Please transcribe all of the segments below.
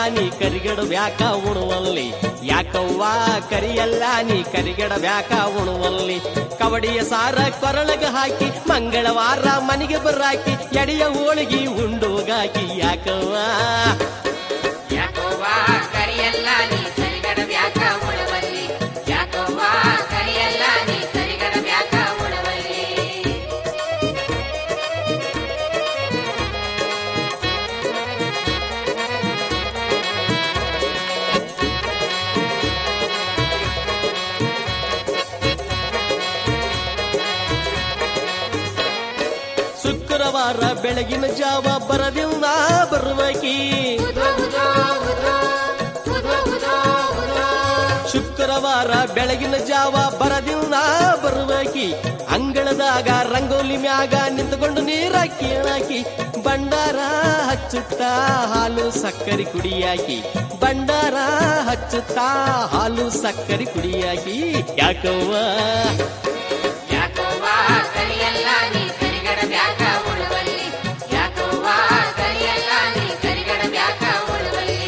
ನೀ ಕರಿಗಡ ಬ್ಯಾಕ ಉಣುವಲ್ಲಿ ಯಾಕವ್ವ ಕರಿಯಲ್ಲ ನೀ ಕರಿಗಡ ಬ್ಯಾಕ ಉಣುವಲ್ಲಿ ಕಬಡಿಯ ಸಾರ ಕೊರಳಗ ಹಾಕಿ ಮಂಗಳವಾರ ಮನೆಗೆ ಬರಾಕಿ ಎಡೆಯ ಹೋಳಿಗೆ ಉಂಡೋಗಾಕಿ ಯಾಕವ್ವ ಯಾಕೋವಾ ಕರಿಯಲ್ಲ ನೀ ಕರಿಗಡ ಬ್ಯಾಕ ಉಳವಲ್ಲಿ ಯಾಕೋವಾ ಕರಿಯಲ್ಲ ನೀ ಕರಿಗಡ ಬ್ಯಾಕ ಉಳವಲ್ಲಿ ಶುಕ್ರವಾರ ಬೆಳಗಿನ ಜಾವ ಬರದಿಂದ ಬರುವಕಿ ಶುಕ್ರವಾರ ಬೆಳಗಿನ ಜಾವ ಬರದಿಂದ ಬರುವಕಿ ಅಂಗಳದಾಗ ರಂಗೋಲಿ ಮ್ಯಾಗ ನಿಂತುಕೊಂಡು ನೀರ ಕೇಳಾಕಿ ಬಂಡಾರ ಹಚ್ಚುತ್ತಾ ಹಾಲು ಸಕ್ಕರೆ ಕುಡಿಯಾಕಿ ಬಂಡಾರ ಹಚ್ಚುತ್ತಾ ಹಾಲು ಸಕ್ಕರೆ ಕುಡಿಯಾಕಿ ಯಾಕವ್ವ ಯಾಕೋವಾ ಕರಿಯಲ್ಲ ನೀ ಕರಿಗಡ ಬ್ಯಾಕ ಉಳವಲ್ಲಿ ಯಾಕೋವಾ ಕರಿಯಲ್ಲ ನೀ ಕರಿಗಡ ಬ್ಯಾಕ ಉಳವಲ್ಲಿ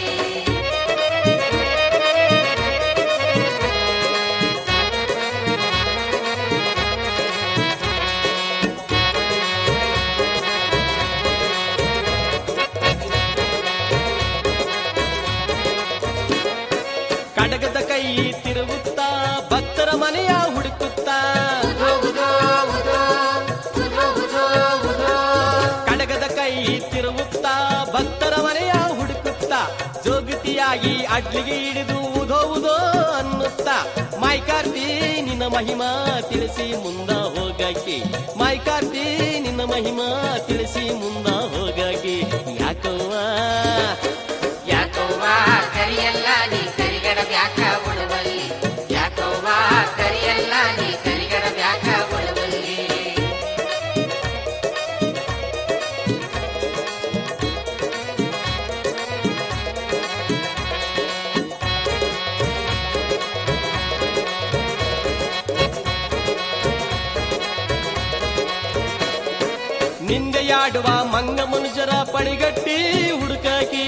ಕಡಗದ ಕೈ ತಿರುಗುತ್ತಾ ಭಕ್ತರ ಮನೆಯ ಹುಡುಕುತ್ತಾ ಕಡಗದ ಕೈ ತಿರುಗುತ್ತಾ ಭಕ್ತರ ಮನೆಯ ಹುಡುಕುತ್ತಾ ಜೋಗತಿಯಾಗಿ ಅಡ್ಲಿಗೆ ಹಿಡಿದು ಉದೋ ಉದೋ ಅನ್ನುತ್ತಾ ಮೈಕಾರ್ತಿ ನಿನ್ನ ಮಹಿಮಾ ತಿಳಿಸಿ ಮುಂದ ಹೋಗಕ್ಕೆ ಮೈಕಾರ್ತಿ ನಿನ್ನ ಮಹಿಮಾ ತಿಳಿಸಿ ಮುಂದ ಹೋಗಕ್ಕೆ ಯಾಕವ್ವ ಯಾಕೋವಾ ಕರಿಯಲ್ಲ ನೀ ಕರಿಗಡ ಬ್ಯಾಕ ಉಳವಲ್ಲಿ ಯಾಕೋವಾ ಕರಿಯಲ್ಲ ನೀ ಕರಿಗಡ ಬ್ಯಾಕ ಉಳವಲ್ಲಿ ನಿಂದೆಯಾಡುವ ಮಂಗ ಮನುಜರ ಪಡಿಗಟ್ಟಿ ಹುಡುಕಾಕಿ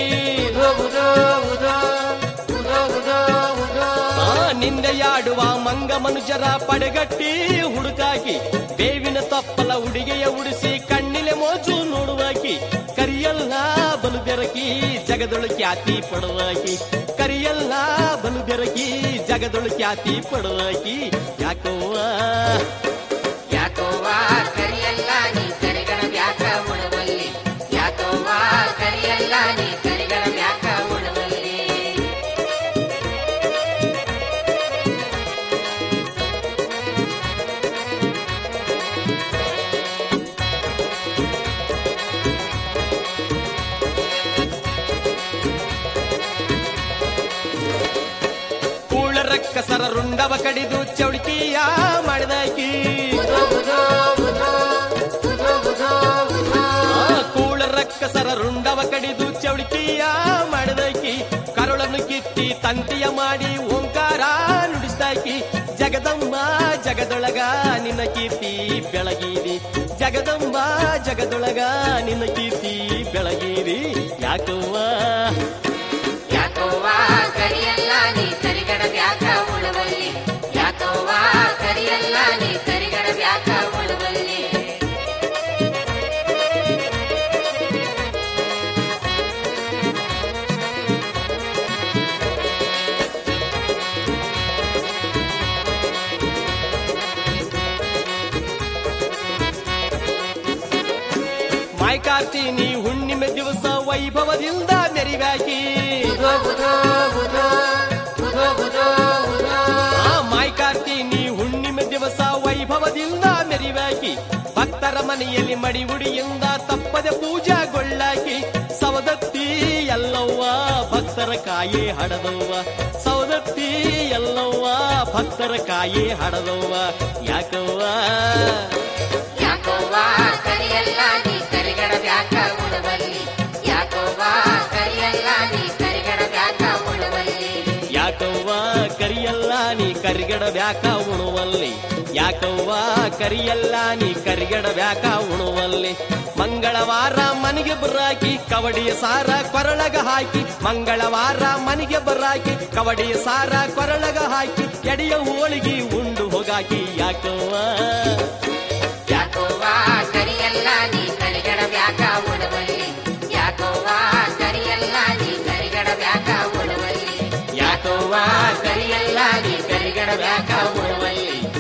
ಆ ನಿಂದೆಯಾಡುವ ಮಂಗ ಮನುಜರ ಪಡೆಗಟ್ಟಿ ಹುಡುಕಾಕಿ ಬೇವಿನ ತಪ್ಪಲ ಉಡಿಗೆಯ ಉಡಿಸಿ ಕಣ್ಣಿಲೆ ಮೋಜು ನೋಡುವಾಕಿ ಕರಿಯಲ್ಲ ಬಲು ಬೆರಕಿ ಜಗದೊಳು ಖ್ಯಾತಿ ಪಡುವಾಕಿ ಕರಿಯಲ್ಲ ಬಲು ಬೆರಕಿ ಜಗದೊಳು ಖ್ಯಾತಿ ಪಡುವಾಕಿ ಯಾಕವ್ವ ಯಾಕೋವಾ ಕರಿಯಲ್ಲ ನೀ ಕರಿಗಡ ಬ್ಯಾಕ ಉಳವಲ್ಲಿ ಯಾಕೋವಾ ಕರಿಯಲ್ಲ ನೀ ಕರಿಗಡ ಬ್ಯಾಕ ಉಳವಲ್ಲಿ ಕೂಳ ರಕ್ಕಸರ ರುಂಡವ ಕಡಿದು ಚೌಡಿಕೆಯ ಮಾಡಿದಾಕಿ ಆ ಕೂಳ ರಕ್ಕಸರ ರುಂಡವ ಕಡಿದು ಚೌಡಿಕೆಯ ಮಾಡಿದಾಕಿ ಕರುಳನ್ನು ಕಿತ್ತಿ ತಂತಿಯ ಮಾಡಿ ಓಂಕಾರ ನುಡಿಸ್ದಾಕಿ ಜಗದಂಬ ಜಗದೊಳಗ ನಿನ್ನ ಕೀರ್ತಿ ಬೆಳಗೀರಿ ಜಗದಂಬ ಜಗದೊಳಗ ನಿನ್ನ ಕೀರ್ತಿ ಬೆಳಗೀರಿ ಯಾಕವ್ವ ಯಾಕೋವಾ ಕರಿಯಲ್ಲ ನೀ ಕರಿಗಡ ಬ್ಯಾಕ ಉಳವಲ್ಲಿ ಯಾಕೋವಾ ಕರಿಯಲ್ಲ ನೀ ಕರಿಗಡ ಬ್ಯಾಕ ಉಳವಲ್ಲಿ ಮಾಯ್ಕಾರ್ತಿ ನೀ ಹುಣ್ಣಿಮೆ ದಿವಸ ವೈಭವದಿಂದ ಮೆರಿವಾಕಿ ಆ ಮಾಯ್ಕಾರ್ತಿ ನೀ ಹುಣ್ಣಿಮೆ ದಿವಸ ವೈಭವದಿಂದ ಮೆರಿವಾಕಿ ಭಕ್ತರ ಮನೆಯಲ್ಲಿ ಮಡಿ ಉಡಿಯಿಂದ ತಪ್ಪದೆ ಪೂಜಾಗೊಳ್ಳಾಕಿ ಸವದತ್ತಿ ಎಲ್ಲವ್ವ ಭಕ್ತರ ಕಾಯೇ ಹಡದವ್ವ ಸವದತ್ತಿ ಎಲ್ಲವ್ವ ಭಕ್ತರ ಕಾಯೇ ಹಡದವ್ವ ಯಾಕವ್ವ ಯಾಕೋವಾ ಕರಿಯಲ್ಲ ನೀ ಕರಿಗಡ ಬ್ಯಾಕ ಉಳವಲ್ಲಿ ಯಾಕೋವಾ ಕರಿಯಲ್ಲ ನೀ ಕರಿಗಡ ಬ್ಯಾಕ ಉಳವಲ್ಲಿ ಯಾಕವ್ವ ಕರಿಯಲ್ಲ ನೀ ಕರಿಗಡ ಬ್ಯಾಕ ಉಣುವಲ್ಲಿ ಯಾಕವ್ವ ಕರಿಯಲ್ಲ ನೀ ಕರಿಗಡ ಬ್ಯಾಕ ಉಣುವಲ್ಲಿ ಮಂಗಳವಾರ ಮನೆಗೆ ಬರಾಕಿ ಕವಡಿಯ ಸಾರ ಕೊರಳಗ ಹಾಕಿ ಮಂಗಳವಾರ ಮನೆಗೆ ಬರಾಕಿ ಕವಡಿಯ ಸಾರ ಕೊರಳಗ ಹಾಕಿ ಎಡೆಯ ಹೋಳಿಗೆ ಉಂಡು ಹೋಗಾಕಿ ಯಾಕವ್ವ ಯಾಕೋವಾ ಕರಿಯಲ್ಲ ನೀ ಕರಿಗಡ ಬ್ಯಾಕ ಉಡವಲ್ಲಿ ಯಾಕೋವಾ ಕರಿಯಲ್ಲ ನೀ ಕರಿಗಡ ಬ್ಯಾಕ ಉಡವಲ್ಲಿ ಯಾಕವ್ವ ಕರಿಯಲ್ಲ ನೀ ಕರಿಗಡ ಬ್ಯಾಕ ಉಳುವಲ್ಲಿ